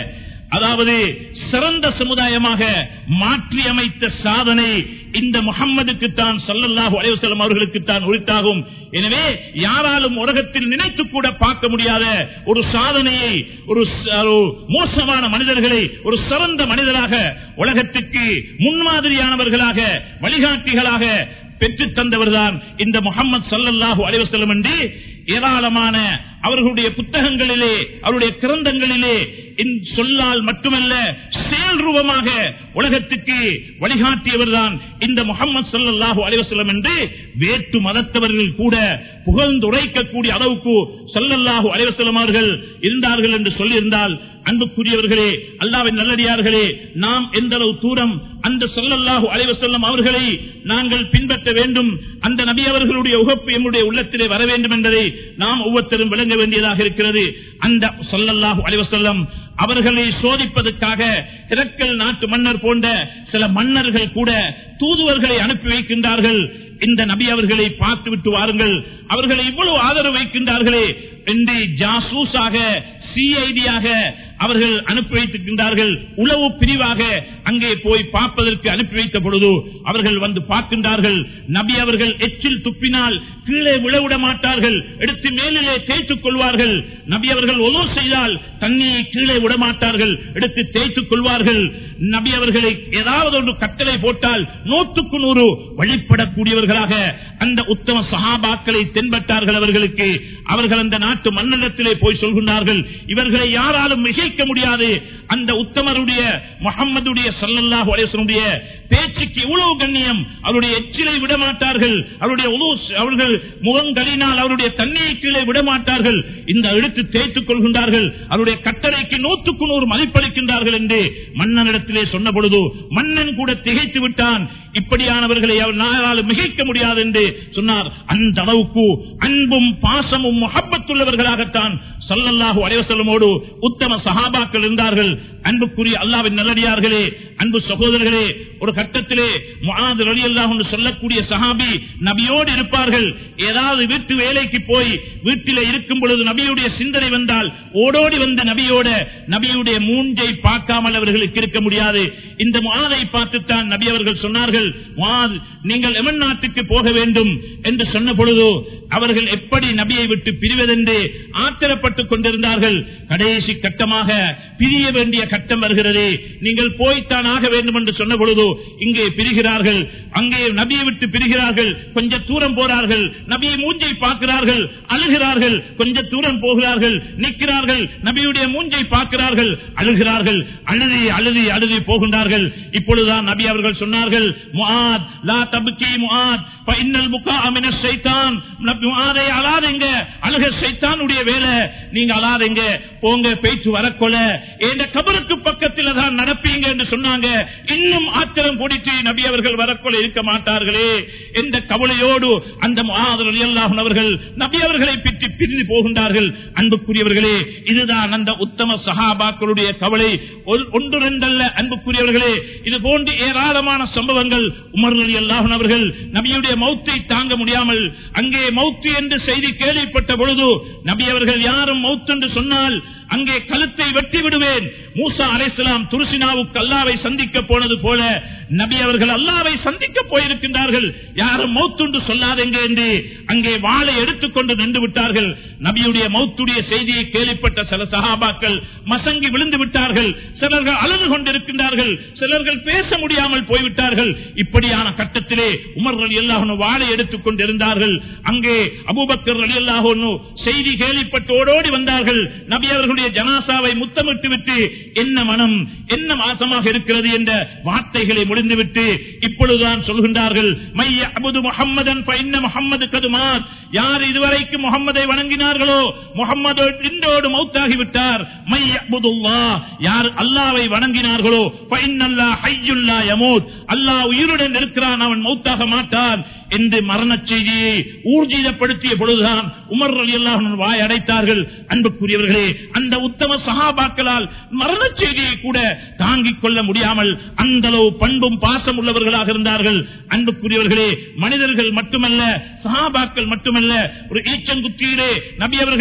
அதாவது சிறந்த சமுதாயமாக மாற்றி அமைத்த சாதனை இந்த முகம்மதுக்கு தான் சல்லல்லாஹு அலைவசல்லம் அவர்களுக்கு தான் உரித்தாகும் எனவே யாராலும் உலகத்தில் நினைத்து கூட பார்க்க முடியாத ஒரு சாதனையை ஒரு ச- ஒரு மோசமான மனிதர்களை ஒரு சிறந்த மனிதராக உலகத்துக்கு முன்மாதிரியானவர்களாக வழிகாட்டிகளாக பெற்று தந்தவர்தான் இந்த முகமது சல்லல்லாஹு அலைவசல்லம் என்று ஏராளமான அவர்களுடைய புத்தகங்களிலே அவருடைய கிரந்தங்களிலே இன் சொல்லால் மட்டுமல்ல செயல் ரூபமாக உலகத்துக்கு வழிகாட்டியவர்தான் இந்த முகமது சல்லல்லாஹு அலைவசல்லம் என்று வேற்று மதத்தவர்கள் கூட புகழ்ந்துரைக்கக்கூடிய அளவுக்கு சல்லல்லாஹு அலைவசல்லம் அவர்கள் இருந்தார்கள் என்று சொல்லியிருந்தால் அன்புக்குரியவர்களே அல்லாவின் நல்லடியார்களே நாம் எந்த அளவு தூரம் அந்த சொல்லல்லாஹு அலைவசல்லம் அவர்களை நாங்கள் பின்பற்ற வேண்டும் அந்த நபி அவர்களுடைய உகப்பு எம்முடைய உள்ளத்திலே வர வேண்டும் என்பதை நாம் ஒவ்வொருத்தரும் விளங்க வேண்டியதாக இருக்கிறது அந்த சொல்லல்லாஹு அலைவசல்லம் அவர்களை சோதிப்பதற்காக இரக்கல் நாட்டு மன்னர் போன்ற சில மன்னர்கள் கூட தூதுவர்களை அனுப்பி வைக்கின்றார்கள் இந்த நபி அவர்களை பார்த்து விட்டு வாருங்கள் அவர்களை இவ்வளவு ஆதரவு வைக்கின்றார்களே என்று ஜாசூஸாக சிஐடியாக அவர்கள் அனுப்பி வைத்திருக்கின்றார்கள் உளவு பிரிவாக அங்கே போய் பார்ப்பதற்கு அனுப்பி வைத்த பொழுது அவர்கள் வந்து பார்க்கின்றார்கள் நபி அவர்கள் எச்சில் துப்பினால் கீழே விழவிட மாட்டார்கள் எடுத்து மேலிலே தேய்த்துக் கொள்வார்கள் நபி அவர்கள் ஒலோ செய்தால் தண்ணியை கீழே விட மாட்டார்கள் எடுத்து தேய்த்துக் கொள்வார்கள் நபி அவர்களை ஏதாவது ஒன்று கட்டளை போட்டால் நூற்றுக்கு நூறு வழிபடக்கூடியவர்களாக அந்த உத்தம சகாபாக்களை தென்பட்டார்கள் அவர்களுக்கு அவர்கள் அந்த நாட்டு மன்னலத்திலே போய் சொல்கின்றார்கள் இவர்களை யாராலும் மிகைக்க முடியாது அந்த உத்தமருடைய முகம்மதுடைய சல்லல்லாஹு அலைஹிவஸல்லுடைய பேச்சுக்கு இவ்வளவு கண்ணியம் அவருடைய எச்சிலை விட மாட்டார்கள் அவருடைய உது- அவர்கள் முகங்களினால் அவருடைய தண்ணீரை கீழே விட மாட்டார்கள் இந்த எடுத்து தேய்த்துக் கொள்கின்றார்கள் அவருடைய கட்டளைக்கு நூற்றுக்கு நூறு மதிப்பளிக்கின்றார்கள் என்று மன்னனிடத்திலே சொன்ன பொழுது மன்னன் கூட திகைத்து விட்டான் இப்படியானவர்களை அவர் நாளால் மிகைக்க முடியாது என்று சொன்னார் அந்த அளவுக்கு அன்பும் பாசமும் முகப்பத்துள்ளவர்களாகத்தான் சல்லல்லாஹு அலைவசல்லமோடு உத்தம சஹாபாக்கள் இருந்தார்கள் அன்புக்குரிய அல்லாவின் நல்லடியார்களே அன்பு சகோதரர்களே ஒரு கட்டத்திலே முஆது ரலியல்லாஹு அன்ஹு சொல்லக்கூடிய சஹாபி நபியோடு இருப்பார்கள் ஏதாவது வீட்டு வேலைக்கு போய் வீட்டிலே இருக்கும் பொழுது நபியுடைய சிந்தனை வந்தால் ஓடோடி வந்த நபியோட நபியுடைய மூஞ்சை பார்க்காமல் அவர்களுக்கு இருக்க முடியாது இந்த முஆதை பார்த்துத்தான் நபி அவர்கள் சொன்னார்கள் முஆத் நீங்கள் எமன் நாட்டுக்கு போக வேண்டும் என்று சொன்ன பொழுது அவர்கள் எப்படி நபியை விட்டு பிரிவதென்று ஆத்திரப்பட்டுக் கொண்டிருந்தார்கள் கடைசி கட்டமாக பிரிய வேண்டிய கட்டம் வருகிறது நீங்கள் போய்த்தான் ஆக வேண்டும் என்று சொன்ன பொழுது இங்கே பிரிகிறார்கள் அங்கே நபியை விட்டு பிரிகிறார்கள் கொஞ்ச தூரம் போறார்கள் நபியை மூஞ்சை பார்க்கிறார்கள் அழுகிறார்கள் கொஞ்ச தூரம் போகிறார்கள் நிற்கிறார்கள் நபியுடைய மூஞ்சை பார்க்கிறார்கள் அழுகிறார்கள் அழுதி அழுதி அழுதி போகின்றார்கள் இப்பொழுதுதான் நபி அவர்கள் சொன்னார்கள் முஆத் லா தப்கி முஆத் இன்னல் புக்கா மின ஷைத்தான் நபி முஆதை அழாதீங்க அழுக சைத்தானுடைய வேலை நீங்க அழாதீங்க போங்க பேச்சு வரக்கொல என்ற கபருக்கு பக்கத்தில் தான் நடப்பீங்க என்று சொன்னாங்க இன்னும் ஆத்திரம் கூடிட்டு நபி அவர்கள் வரக்கொல இருக்க மாட்டார்களே என்ற கவலையோடு அந்த முஆதர் ரலியல்லாஹு அவர்கள் நபி அவர்களை பிற்றி பிரிந்து போகின்றார்கள் அன்புக்குரியவர்களே இதுதான் அந்த உத்தம சஹாபாக்களுடைய கவலை ஒரு- ஒன்று ரெண்டல்ல அன்புக்குரியவர்களே இது போன்று ஏராளமான சம்பவங்கள் உமர் அலி அல்லாஹன் அவர்கள் நபியுடைய மௌத்தை தாங்க முடியாமல் அங்கே மௌத்து என்று செய்தி கேள்விப்பட்ட பொழுது நபி அவர்கள் யாரும் மௌத் என்று சொன்னால் அங்கே கழுத்தை வெட்டி விடுவேன் மூசா அலைசலாம் துருசினாவுக்கு அல்லாவை சந்திக்க போனது போல நபி அவர்கள் அல்லாவை சந்திக்க போயிருக்கின்றார்கள் யாரும் மௌத்துண்டு சொல்லாதெங்க என்று அங்கே வாளை எடுத்துக்கொண்டு நின்று விட்டார்கள் நபியுடைய மௌத்துடைய செய்தியை கேள்விப்பட்ட சில சகாபாக்கள் மசங்கி விழுந்து விட்டார்கள் சிலர்கள் அழுது கொண்டிருக்கின்றார்கள் சிலர்கள் பேச முடியாமல் போய்விட்டார்கள் இப்படியான கட்டத்திலே உமர் அலி அல்லாஹனு வாளை எடுத்துக் கொண்டிருந்தார்கள் அங்கே அபூபக்கர் அலி அல்லாஹனு செய்தி கேள்விப்பட்டு ஓடோடி வந்தார்கள் நபி அவர்களுடைய ஜனாசாவை முத்தமிட்டு விட்டு என்ன மனம் என்ன மாசமாக இருக்கிறது என்ற வார்த்தைகளை முடிந்துவிட்டு இப்பொழுதுதான் சொல்கின்றார்கள் மைய அபுது முகம்மதன் முகம்மது கதுமார் யார் இதுவரைக்கும் முகம்மதை வணங்கினார்களோ முகம்மது இன்றோடு மௌத்தாகி விட்டார் மைய அபுதுல்லா யார் அல்லாவை வணங்கினார்களோ பைன்னல்லா ஹையுல்லா யமூத் அல்லாஹ் உயிருடன் இருக்கிறான் அவன் மௌத்தாக மாட்டான் என்று மரண செய்தியை ஊர்ஜிதப்படுத்திய பொழுதுதான் உமர் அலி அல்லாஹ் வாய் அடைத்தார்கள் அன்புக்குரியவர்களே அந்த உத்தம சகாபாக்களால் மரண செய்தியை கூட தாங்கிக் கொள்ள முடியாமல் அந்த அளவு பண்பும் பாசம் உள்ளவர்களாக இருந்தார்கள் அன்புக்குரியவர்களே மனிதர்கள் மட்டுமல்ல சகாபாக்கள் மட்டுமல்ல ஒரு ஈச்சங்குத்தியிலே நபி அவர்கள்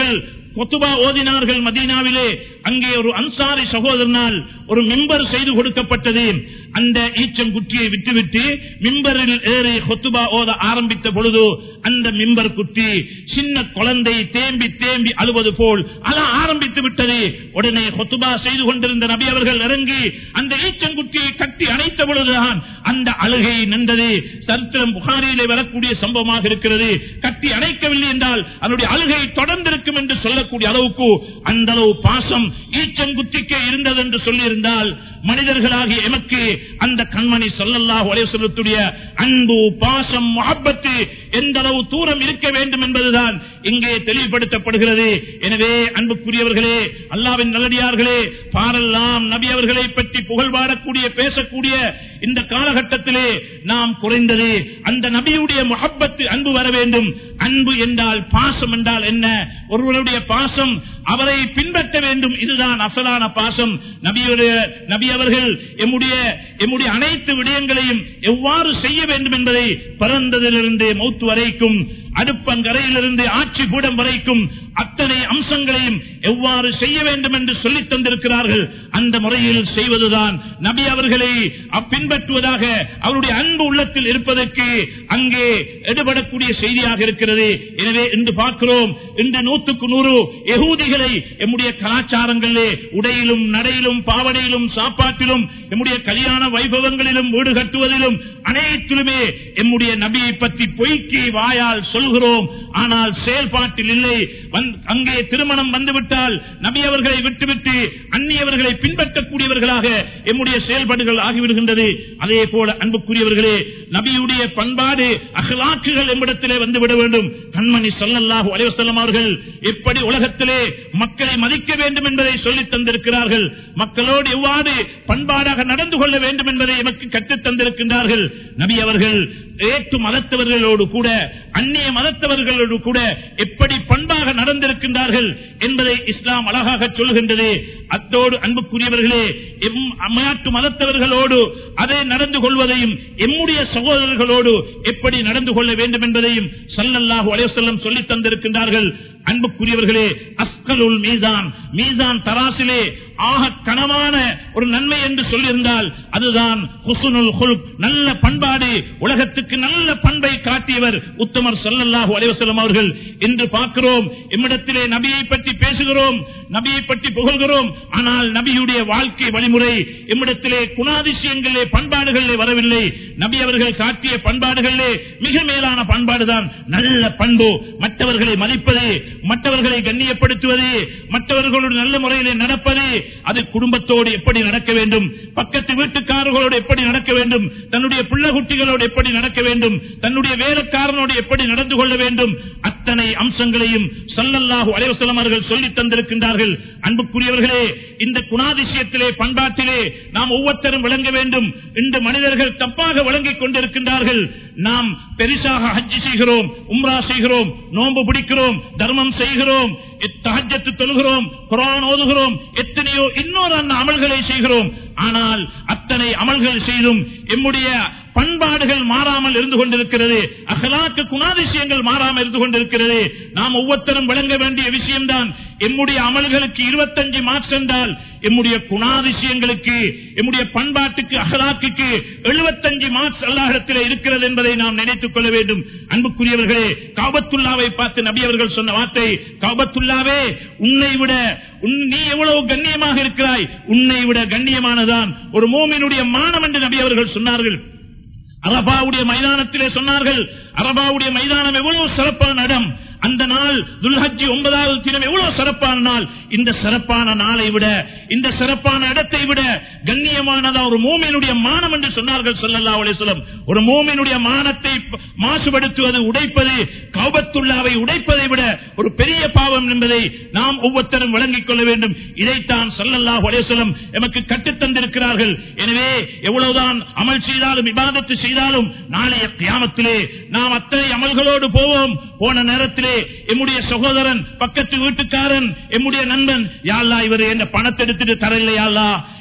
கொத்துபா ஓதினார்கள் மதீனாவிலே அங்கே ஒரு அன்சாரி சகோதரனால் ஒரு மிம்பர் செய்து கொடுக்கப்பட்டது அந்த ஈச்சங்குட்டியை விட்டுவிட்டு மிம்பரில் ஏறி கொத்துபா ஓத ஆரம்பித்த பொழுது அந்த மிம்பர் குட்டி சின்ன குழந்தை தேம்பி தேம்பி அழுவது போல் அழ ஆரம்பித்து விட்டது உடனே கொத்துபா செய்து கொண்டிருந்த நபி அவர்கள் இறங்கி அந்த ஈச்சங்குட்டியை கட்டி அணைத்த பொழுதுதான் அந்த அழுகை நின்றது சரித்திரம் புகாரியிலே வரக்கூடிய சம்பவமாக இருக்கிறது கட்டி அணைக்கவில்லை என்றால் அதனுடைய அழுகை தொடர்ந்திருக்கும் என்று சொல்லக்கூடிய அளவுக்கு அந்த அளவு பாசம் ஈச்சங்குத்திக்கே இருந்தது என்று சொல்லியிருந்தால் மனிதர்களாகிய எமக்கு அந்த கண்மணி சொல்லல்லாஹ் உலகத்துடைய அன்பு பாசம் முகப்பத்து எந்த அளவு தூரம் இருக்க வேண்டும் என்பதுதான் இங்கே தெளிவுபடுத்தப்படுகிறது எனவே அன்புக்குரியவர்களே அல்லாவின் நல்லடியார்களே பாரெல்லாம் நபி அவர்களை பற்றி புகழ் பாடக்கூடிய பேசக்கூடிய இந்த காலகட்டத்திலே நாம் குறைந்தது அந்த நபியுடைய முகப்பத்து அன்பு வர வேண்டும் அன்பு என்றால் பாசம் என்றால் என்ன ஒருவருடைய பாசம் அவரை பின்பற்ற வேண்டும் இதுதான் அசலான பாசம் நபியுடைய நபி அவர்கள் எம்முடைய எம்முடைய அனைத்து விடயங்களையும் எவ்வாறு செய்ய வேண்டும் என்பதை பிறந்ததிலிருந்து மௌத்து வரைக்கும் அடுப்பங்கரையிலிருந்து ஆட்சி கூடம் வரைக்கும் அத்தனை அம்சங்களையும் எவ்வாறு செய்ய வேண்டும் என்று சொல்லித் தந்திருக்கிறார்கள் அந்த முறையில் செய்வதுதான் நபி அவர்களை பின்பற்றுவதாக அவருடைய அன்பு உள்ளத்தில் இருப்பதற்கு அங்கே எடுபடக்கூடிய செய்தியாக இருக்கிறது எனவே இன்று பார்க்கிறோம் இன்று நூற்றுக்கு நூறு எகூதிகளை எம்முடைய கலாச்சாரங்களிலே உடையிலும் நடையிலும் பாவனையிலும் சாப்பாட்டிலும் எம்முடைய கல்யாண வைபவங்களிலும் வீடு கட்டுவதிலும் அனைத்திலுமே எம்முடைய நபியை பற்றி பொய்க்கு வாயால் சொல்கிறோம் ஆனால் செயல்பாட்டில் இல்லை அங்கே திருமணம் வந்துவிட்டால் நபி அவர்களை விட்டுவிட்டு அந்நியவர்களை பின்பற்றக்கூடியவர்களாக எம்முடைய செயல்பாடுகள் ஆகிவிடுகின்றது அதே போல அன்புக்குரியவர்களே நபியுடைய பண்பாடு அகலாக்குகள் எம்மிடத்திலே வந்துவிட வேண்டும் கண்மணி சொல்லல்லாஹு அலைவசல்லம் அவர்கள் எப்படி உலகத்திலே மக்களை மதிக்க வேண்டும் என்பதை சொல்லித் தந்திருக்கிறார்கள் மக்களோடு எவ்வாறு பண்பாடாக நடந்து கொள்ள வேண்டும் என்பதை எமக்கு கற்றுத் தந்திருக்கின்றார்கள் நபி அவர்கள் ஏற்று மதத்தவர்களோடு கூட அந்நிய மதத்தவர்களோடு கூட எப்படி பண்பாக நடந்திருக்கின்றார்கள் என்பதை இஸ்லாம் அழகாக சொல்கின்றது அத்தோடு அன்புக்குரியவர்களே அம்மாட்டு மதத்தவர்களோடு அதை நடந்து கொள்வதையும் எம்முடைய சகோதரர்களோடு எப்படி நடந்து கொள்ள வேண்டும் என்பதையும் சல்லல்லாஹு அலைவசல்லம் சொல்லித் தந்திருக்கின்றார்கள் அன்புக்குரியவர்களே அஸ்கலுல் மீசான் மீசான் தராசிலே ஆக கனமான ஒரு நன்மை என்று சொல்லியிருந்தால் அதுதான் ஹுசுனுல் ஹுல்க் நல்ல பண்பாடு உலகத்துக்கு நல்ல பண்பை காட்டியவர் உத்தமர் சல்லல்லாஹு அலைவசலம் அவர்கள் என்று பார்க்கிறோம் எம்மிடத்திலே நபியை பற்றி பேசுகிறோம் நபியை பற்றி புகழ்கிறோம் ஆனால் நபியுடைய வாழ்க்கை வழிமுறை எம்மிடத்திலே குணாதிசயங்களிலே பண்பாடுகளிலே வரவில்லை நபி அவர்கள் காட்டிய பண்பாடுகளிலே மிக மேலான பண்பாடுதான் நல்ல பண்பு மற்றவர்களை மதிப்பது மற்றவர்களை கண்ணியப்படுத்துவது மற்றவர்களோடு நல்ல முறையிலே நடப்பது அது குடும்பத்தோடு எப்படி நடக்க வேண்டும் பக்கத்து வீட்டுக்காரர்களோடு எப்படி நடக்க வேண்டும் தன்னுடைய பிள்ளை குட்டிகளோடு எப்படி நடக்க வேண்டும் தன்னுடைய வேலைக்காரனோடு எப்படி நடந்து கொள்ள வேண்டும் அத்தனை அம்சங்களையும் சல்லல்லாஹு அலைவசலம் அவர்கள் சொல்லித் தந்திருக்கின்றார்கள் அன்புக்குரியவர்களே இந்த குணாதிசயத்திலே பண்பாட்டிலே நாம் ஒவ்வொருத்தரும் விளங்க வேண்டும் இந்த மனிதர்கள் தப்பாக விளங்கிக் கொண்டிருக்கின்றார்கள் நாம் பெரிசாக ஹஜ்ஜி செய்கிறோம் உம்ரா செய்கிறோம் நோன்பு பிடிக்கிறோம் தர்மம் செய்கிறோம் தஹஜத்து தொழுகிறோம் குரான் ஓதுகிறோம் எத்தனையோ இன்னொரு அந்த அமல்களை செய்கிறோம் ஆனால் அத்தனை அமல்கள் செய்தும் எம்முடைய பண்பாடுகள் மாறாமல் இருந்து கொண்டிருக்கிறது அகலாக்கு குணாதிசயங்கள் மாறாமல் இருந்து கொண்டிருக்கிறது நாம் ஒவ்வொருத்தரும் விளங்க வேண்டிய விஷயம்தான் எம்முடைய அமல்களுக்கு இருபத்தஞ்சு மார்க்ஸ் என்றால் எம்முடைய குணாதிசயங்களுக்கு எம்முடைய பண்பாட்டுக்கு அகலாக்குக்கு எழுபத்தஞ்சு மார்க்ஸ் அல்லாஹிடத்தில் இருக்கிறது என்பதை நாம் நினைத்துக் கொள்ள வேண்டும் அன்புக்குரியவர்களே காபத்துல்லாவை பார்த்து நபி அவர்கள் சொன்ன வார்த்தை காபத்துல்லாவே உன்னை விட நீ எவ்வளவு கண்ணியமாக இருக்கிறாய் உன்னை விட கண்ணியமானதான் ஒரு மோமினுடைய மானம் என்று நபி அவர்கள் சொன்னார்கள் அரபாவுடைய மைதானத்திலே சொன்னார்கள் அரபாவுடைய மைதானம் எவ்வளவு சிறப்பான இடம் அந்த நாள் துல்ஹஜி ஒன்பதாவது தினம் எவ்வளவு சிறப்பான நாள் இந்த சிறப்பான நாளை விட இந்த சிறப்பான இடத்தை விட கண்ணியமானதா ஒரு மோமினுடைய மானம் என்று சொன்னார்கள் சொல்லல்லா அலிஸ்லம் ஒரு மோமினுடைய மானத்தை மாசுபடுத்துவது உடைப்பது கௌபத்துள்ளாவை உடைப்பதை விட ஒரு பெரிய பாவம் என்பதை நாம் ஒவ்வொருத்தரும் விளங்கிக் கொள்ள வேண்டும் இதைத்தான் சொல்லல்லா அலிஸ்லம் எமக்கு கட்டுத்தந்திருக்கிறார்கள் எனவே எவ்வளவுதான் அமல் செய்தாலும் விவாதத்து செய்தாலும் நாளைய கியாமத்திலே நாம் அத்தனை அமல்களோடு போவோம் போன நேரத்திலே எம்முடைய சகோதரன் பக்கத்து வீட்டுக்காரன் எம்முடைய நண்பன் யாழ்லா இவர் என்ன பணத்தை எடுத்துட்டு தரலையாளா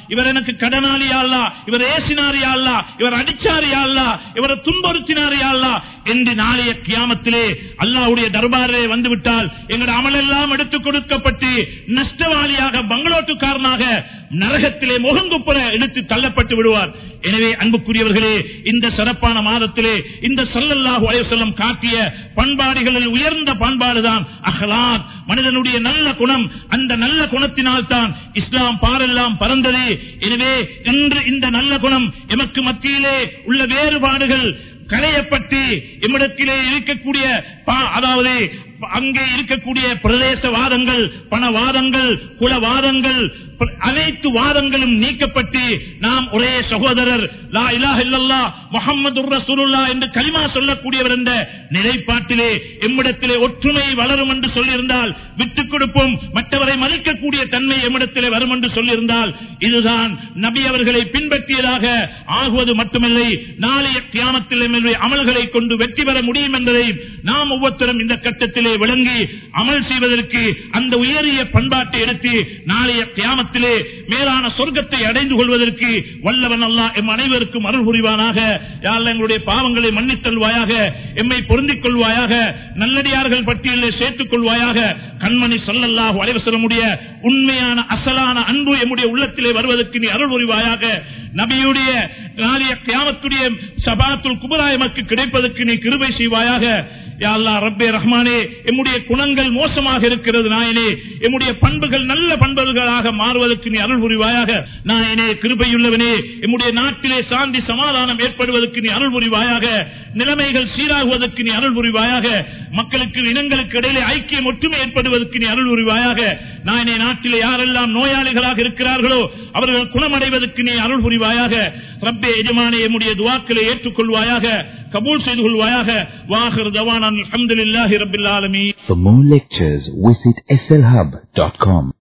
இவர் எனக்கு கடனாளியா அல்லா இவர் ஏசினாரியா அல்லா இவர் அடிச்சாரியா அல்லா இவரை துன்புறுத்தினாரியா அல்லா என்று நாளைய கியாமத்திலே அல்லாவுடைய தர்பாரிலே வந்துவிட்டால் எங்கள் அமலெல்லாம் எடுத்துக் கொடுக்கப்பட்டு நஷ்டவாளியாக பங்களோட்டுக்காரனாக நரகத்திலே முகங்குப்புற எடுத்து தள்ளப்பட்டு விடுவார் எனவே அன்புக்குரியவர்களே இந்த சிறப்பான மாதத்திலே இந்த சல்லல்லாஹு அலைவசல்லம் காட்டிய பண்பாடுகளில் உயர்ந்த பண்பாடுதான் அஹ்லாத் மனிதனுடைய நல்ல குணம் அந்த நல்ல குணத்தினால் தான் இஸ்லாம் பாரெல்லாம் பறந்தது எனவே இன்று இந்த நல்ல குணம் எமக்கு மத்தியிலே உள்ள வேறுபாடுகள் களையப்பட்டு எம்மிடத்திலே இருக்கக்கூடிய பா- அதாவது அங்கே இருக்கக்கூடிய பிரதேசவாதங்கள் பணவாதங்கள் குலவாதங்கள் ப- அனைத்து வாதங்களும் நீக்கப்பட்டு நாம் ஒரே சகோதரர் லா இலாஹ இல்லல்லா முஹம்மது ரசூலுல்லா என்று கலிமா சொல்லக்கூடியவர் என்ற நிலைப்பாட்டிலே எம்மிடத்திலே ஒற்றுமை வளரும் என்று சொல்லியிருந்தால் விட்டுக் கொடுப்போம் மற்றவரை மதிக்கக்கூடிய தன்மை எம்மிடத்திலே வரும் என்று சொல்லியிருந்தால் இதுதான் நபி அவர்களை பின்பற்றியதாக ஆகுவது மட்டுமில்லை நாளைய கியாமத்தில் எம்முடைய அமல்களை கொண்டு வெற்றி பெற முடியும் என்பதை நாம் ஒவ்வொருத்தரும் இந்த கட்டத்திலே விளங்கி அமல் செய்வதற்கு அந்த உயரிய பண்பாட்டை எடுத்து நாளைய கியாமத்திலே மேலான சொர்க்கத்தை அடைந்து கொள்வதற்கு வல்லவன் அல்லாஹ் எம் அனைவருக்கும் அருள் புரிவானாக யாழ் எங்களுடைய பாவங்களை மன்னித்தல்வாயாக எம்மை பொருந்திக் கொள்வாயாக நல்லடியார்கள் பட்டியலில் சேர்த்துக் கொள்வாயாக கண்மணி சொல்லல்லாஹு அலைவசலமுடைய உண்மையான அசலான அன்பு எம்முடைய உள்ளத்திலே வருவதற்கு நீ அருள் புரிவாயாக நபியுடைய நாளைய கியாமத்துடைய சபாத்துல் குபரா எமக்கு கிடைப்பதற்கு நீ கிருபை செய்வாயாக யா அல்லாஹ் ரப்பே ரஹ்மானே எம்முடைய குணங்கள் மோசமாக இருக்கிறது நாயனே எம்முடைய பண்புகள் நல்ல பண்புகளாக மாறுவதற்கு நீ அருள் புரிவாயாக நாயனே கிருபையுள்ளவனே எம்முடைய நாட்டிலே சாந்தி சமாதானம் ஏற்படுவதற்கு நீ அருள் புரிவாயாக நிலைமைகள் சீராகுவதற்கு நீ அருள் புரிவாயாக மக்களுக்கு இனங்களுக்கு இடையிலே ஐக்கியம் ஒற்றுமை ஏற்படுவதற்கு நீ அருள் புரிவாயாக நாயனே நாட்டிலே யாரெல்லாம் நோயாளிகளாக இருக்கிறார்களோ அவர்கள் குணமடைவதற்கு நீ அருள் புரிவாயாக ரப்பே எஜமானே எம்முடைய துவாக்களை ஏற்றுக்கொள்வாயாக கபூல் செய்து கொள்வாயாக வாஹர் தவானான் அல்ஹம்துலில்லாஹி ரப்பில் ஆலமீன் For more lectures, visit slhub.com.